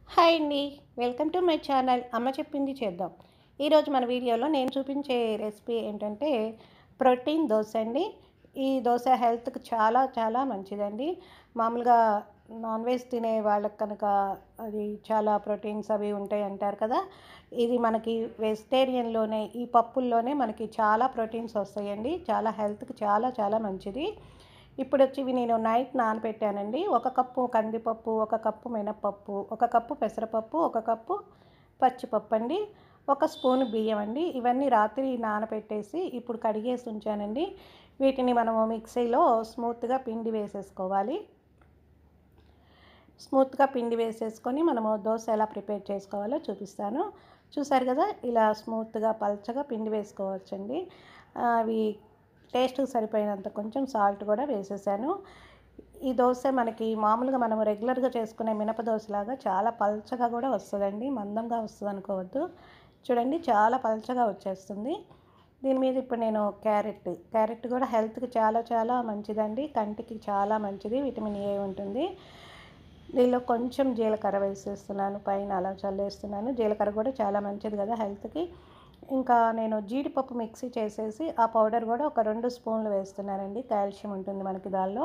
hi అండి welcome to my channel అమ్మ చెప్పింది చేద్దాం ఈరోజు మన వీడియోలో నేను చూపించే రెసిపీ ఏంటంటే ప్రోటీన్ దోశ అండి ఈ దోశ హెల్త్కి చాలా చాలా మంచిదండి మామూలుగా నాన్ వెజ్ తినే వాళ్ళకి కనుక అది చాలా ప్రోటీన్స్ అవి ఉంటాయి అంటారు కదా ఇది మనకి వెజిటేరియన్లోనే ఈ పప్పుల్లోనే మనకి చాలా ప్రోటీన్స్ వస్తాయండి చాలా హెల్త్కి చాలా చాలా మంచిది ఇప్పుడు వచ్చి ఇవి నేను నైట్ నానబెట్టానండి ఒక కప్పు కందిపప్పు ఒక కప్పు మినపప్పు ఒక కప్పు పెసరపప్పు ఒక కప్పు పచ్చిపప్పు అండి ఒక స్పూన్ బియ్యం అండి ఇవన్నీ రాత్రి నానబెట్టేసి ఇప్పుడు కడిగేసి ఉంచానండి వీటిని మనము మిక్సీలో స్మూత్గా పిండి వేసేసుకోవాలి స్మూత్గా పిండి వేసేసుకొని మనము దోశ ఎలా ప్రిపేర్ చేసుకోవాలో చూపిస్తాను చూసారు కదా ఇలా స్మూత్గా పల్చగా పిండి వేసుకోవచ్చండి అవి టేస్ట్కి సరిపోయినంత కొంచెం సాల్ట్ కూడా వేసేసాను ఈ దోశ మనకి మామూలుగా మనం రెగ్యులర్గా చేసుకునే మినప దోశలాగా చాలా పల్చగా కూడా వస్తుందండి మందంగా వస్తుంది అనుకోవద్దు చూడండి చాలా పల్చగా వచ్చేస్తుంది దీని మీద ఇప్పుడు నేను క్యారెట్ క్యారెట్ కూడా హెల్త్కి చాలా చాలా మంచిదండి కంటికి చాలా మంచిది విటమిన్ ఏ ఉంటుంది దీనిలో కొంచెం జీలకర్ర వేసేస్తున్నాను పైన అలా చల్లేస్తున్నాను జీలకర్ర కూడా చాలా మంచిది కదా హెల్త్కి ఇంకా నేను జీడిపప్పు మిక్సీ చేసేసి ఆ పౌడర్ కూడా ఒక రెండు స్పూన్లు వేస్తున్నానండి కాల్షియం ఉంటుంది మనకి దానిలో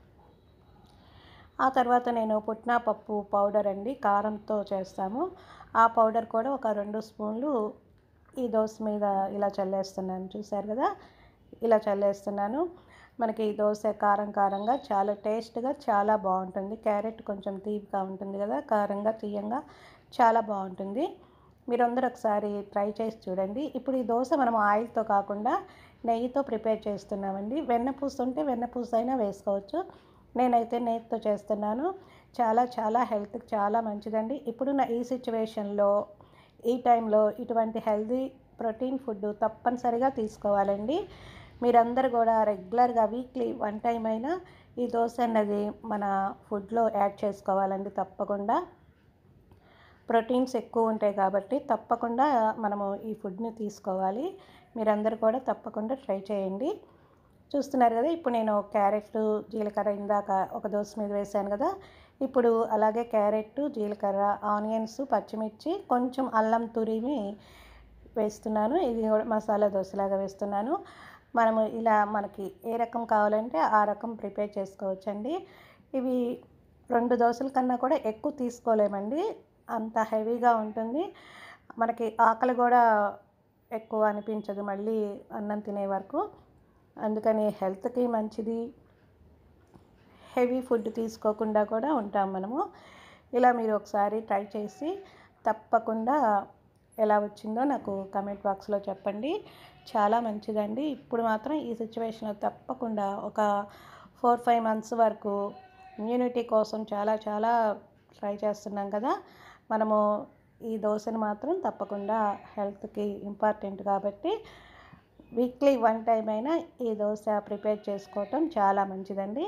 ఆ తర్వాత నేను పుట్నా పప్పు పౌడర్ అండి కారంతో చేస్తాము ఆ పౌడర్ కూడా ఒక రెండు స్పూన్లు ఈ దోశ మీద ఇలా చల్లేస్తున్నాను చూసారు కదా ఇలా చల్లేస్తున్నాను మనకి ఈ దోశ కారం కారంగా చాలా టేస్ట్గా చాలా బాగుంటుంది క్యారెట్ కొంచెం తీపిగా ఉంటుంది కదా కారంగా తీయంగా చాలా బాగుంటుంది మీరందరూ ఒకసారి ట్రై చేసి చూడండి ఇప్పుడు ఈ దోశ మనం ఆయిల్తో కాకుండా నెయ్యితో ప్రిపేర్ చేస్తున్నామండి వెన్నపూస ఉంటే వెన్నపూస అయినా వేసుకోవచ్చు నేనైతే నెయ్యితో చేస్తున్నాను చాలా చాలా హెల్త్కి చాలా మంచిదండి ఇప్పుడున్న ఈ సిచ్యువేషన్లో ఈ టైంలో ఇటువంటి హెల్తీ ప్రోటీన్ ఫుడ్ తప్పనిసరిగా తీసుకోవాలండి మీరందరూ కూడా రెగ్యులర్గా వీక్లీ వన్ టైం అయినా ఈ దోశ అన్నది మన ఫుడ్లో యాడ్ చేసుకోవాలండి తప్పకుండా ప్రోటీన్స్ ఎక్కువ ఉంటాయి కాబట్టి తప్పకుండా మనము ఈ ఫుడ్ని తీసుకోవాలి మీరందరూ కూడా తప్పకుండా ట్రై చేయండి చూస్తున్నారు కదా ఇప్పుడు నేను క్యారెట్ జీలకర్ర ఇందాక ఒక దోశ మీద వేసాను కదా ఇప్పుడు అలాగే క్యారెట్ జీలకర్ర ఆనియన్స్ పచ్చిమిర్చి కొంచెం అల్లం తురిమి వేస్తున్నాను ఇది కూడా మసాలా దోశలాగా వేస్తున్నాను మనము ఇలా మనకి ఏ రకం కావాలంటే ఆ రకం ప్రిపేర్ చేసుకోవచ్చండి ఇవి రెండు దోశల కన్నా కూడా ఎక్కువ తీసుకోలేమండి అంత హెవీగా ఉంటుంది మనకి ఆకలి కూడా ఎక్కువ అనిపించదు మళ్ళీ అన్నం తినే వరకు అందుకని హెల్త్కి మంచిది హెవీ ఫుడ్ తీసుకోకుండా కూడా ఉంటాం మనము ఇలా మీరు ఒకసారి ట్రై చేసి తప్పకుండా ఎలా వచ్చిందో నాకు కమెంట్ బాక్స్లో చెప్పండి చాలా మంచిదండి ఇప్పుడు మాత్రం ఈ సిచ్యువేషన్లో తప్పకుండా ఒక ఫోర్ ఫైవ్ మంత్స్ వరకు ఇమ్యూనిటీ కోసం చాలా చాలా ట్రై చేస్తున్నాం కదా మనము ఈ దోశను మాత్రం తప్పకుండా హెల్త్కి ఇంపార్టెంట్ కాబట్టి వీక్లీ వన్ టైం అయినా ఈ దోశ ప్రిపేర్ చేసుకోవటం చాలా మంచిదండి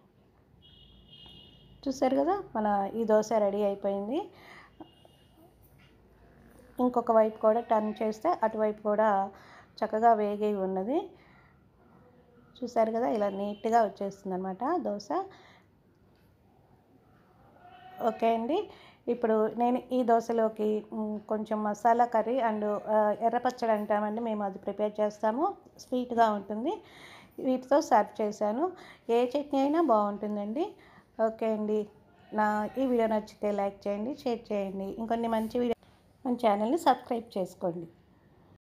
చూసారు కదా మన ఈ దోశ రెడీ అయిపోయింది ఇంకొక వైపు కూడా టర్న్ చేస్తే అటువైపు కూడా చక్కగా వేగి ఉన్నది చూసారు కదా ఇలా నీట్గా వచ్చేస్తుంది అనమాట దోశ ఓకే అండి ఇప్పుడు నేను ఈ దోశలోకి కొంచెం మసాలా కర్రీ అండ్ ఎర్రపచ్చడి అంటామండి మేము అది ప్రిపేర్ చేస్తాము స్వీట్గా ఉంటుంది వీటితో సర్వ్ చేశాను ఏ చట్నీ అయినా బాగుంటుందండి ఓకే అండి నా ఈ వీడియో నచ్చితే లైక్ చేయండి షేర్ చేయండి ఇంకొన్ని మంచి వీడియో మన ఛానల్ని సబ్స్క్రైబ్ చేసుకోండి